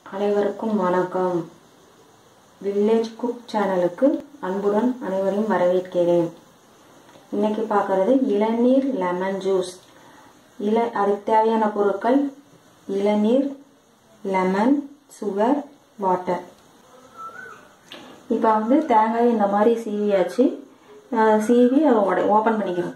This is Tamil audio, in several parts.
அனைவருக்கும் வணக்கம் வில்லேஜ் குக் சேனலுக்கு அன்புடன் அனைவரையும் வரவேற்கிறேன் இன்னைக்கு பார்க்கறது இளநீர் லெமன் ஜூஸ் இள அதுக்கு தேவையான பொருட்கள் இளநீர் லெமன் சுகர் வாட்டர் இப்போ வந்து தேங்காய் இந்த மாதிரி சீவியாச்சு அஹ் சீவி அதை உடை ஓப்பன் பண்ணிக்கிறோம்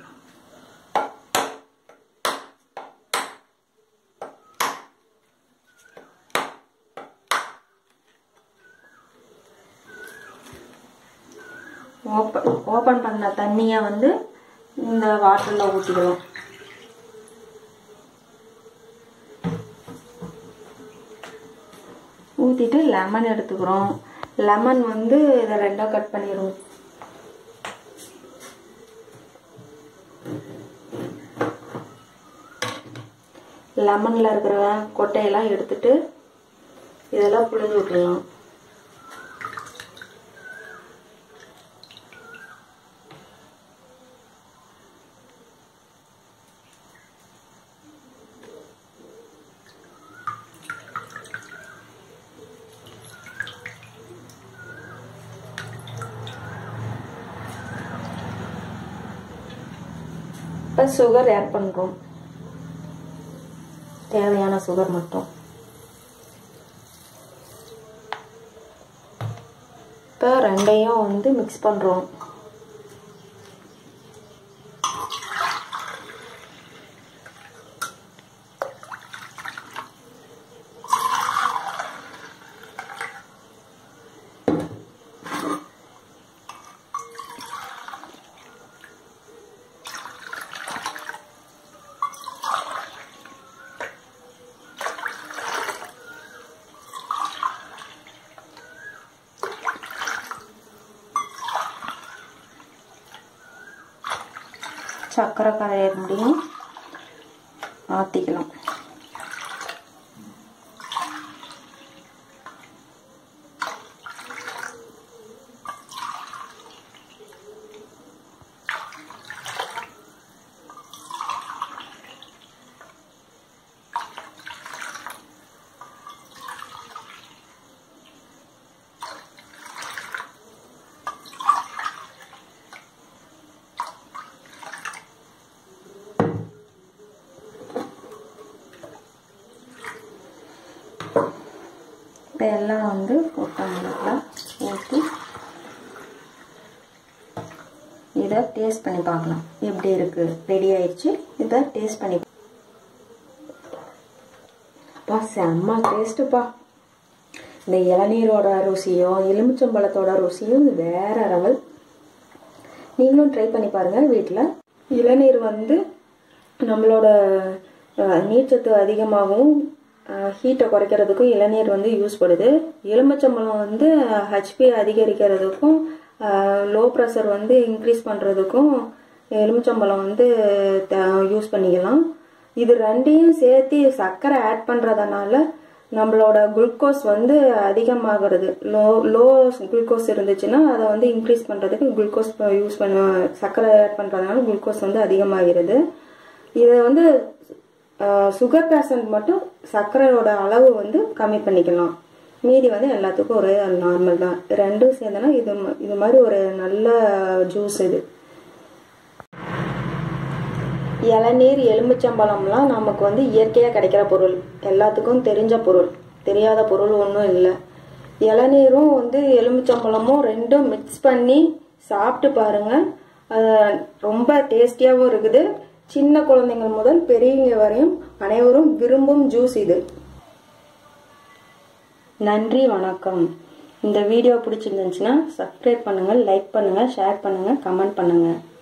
ஓப்பன் ஓப்பன் பண்ண தண்ணியை வந்து இந்த வாட்டரில் ஊற்றிக்கிறோம் ஊற்றிட்டு லெமன் எடுத்துக்கிறோம் லெமன் வந்து இதை ரெண்டாக கட் பண்ணிடுவோம் லெமனில் இருக்கிற கொட்டையெல்லாம் எடுத்துட்டு இதெல்லாம் புழிஞ்சு விட்டுடலாம் இப்போ சுகர் ஆட் பண்ணுறோம் தேவையான சுகர் மட்டும் இப்போ ரெண்டையும் வந்து மிக்ஸ் பண்ணுறோம் சர்க்கரை கரைய முடியும் மாற்றிக்கலாம் இப்போ எல்லாம் வந்து கொத்தமல்லாம் ஊற்றி இதை டேஸ்ட் பண்ணி பார்க்கலாம் எப்படி இருக்குது ரெடி ஆயிடுச்சு இதை டேஸ்ட் பண்ணி அப்பா செம்ம டேஸ்ட்டுப்பா இந்த இளநீரோட ருசியும் எலுமிச்சம்பழத்தோட ருசியும் வேற லெவல் நீங்களும் ட்ரை பண்ணி பாருங்கள் வீட்டில் இளநீர் வந்து நம்மளோட நீர்ச்சத்து அதிகமாகவும் ஹீட்டை குறைக்கிறதுக்கும் இளநீர் வந்து யூஸ் பண்ணுது எலுமிச்சம்பழம் வந்து ஹெச்பி அதிகரிக்கிறதுக்கும் லோ ப்ரெஷர் வந்து இன்க்ரீஸ் பண்ணுறதுக்கும் எலுமிச்சம்பழம் வந்து யூஸ் பண்ணிக்கலாம் இது ரெண்டையும் சேர்த்து சர்க்கரை ஆட் பண்ணுறதுனால நம்மளோட குளுக்கோஸ் வந்து அதிகமாகிறது லோ லோ குளுக்கோஸ் இருந்துச்சுன்னா அதை வந்து இன்க்ரீஸ் பண்ணுறதுக்கு குளுக்கோஸ் யூஸ் பண்ண சர்க்கரை ஆட் பண்ணுறதுனால குளுக்கோஸ் வந்து அதிகமாகிறது இதை வந்து சுகர் பேஷண்ட் மட்டும் சர்க்கரையோட அளவு வந்து கம்மி பண்ணிக்கலாம் மீதி வந்து எல்லாத்துக்கும் ஒரே நார்மல் தான் ரெண்டும் சேர்ந்தனா இது இது மாதிரி ஒரு நல்ல ஜூஸ் இது இளநீர் எலுமிச்சம்பழம்லாம் நமக்கு வந்து இயற்கையாக கிடைக்கிற பொருள் எல்லாத்துக்கும் தெரிஞ்ச பொருள் தெரியாத பொருள் ஒன்றும் இல்லை இளநீரும் வந்து எலுமிச்சம்பழமும் ரெண்டும் மிக்ஸ் பண்ணி சாப்பிட்டு பாருங்க ரொம்ப டேஸ்டியாகவும் இருக்குது சின்ன குழந்தைங்க முதல் பெரியவங்க வரையும் அனைவரும் விரும்பும் ஜூஸ் இது நன்றி வணக்கம் இந்த வீடியோ பிடிச்சிருந்துச்சுன்னா சப்ஸ்கிரைப் பண்ணுங்கள் லைக் பண்ணுங்கள் ஷேர் பண்ணுங்கள் கமெண்ட் பண்ணுங்கள்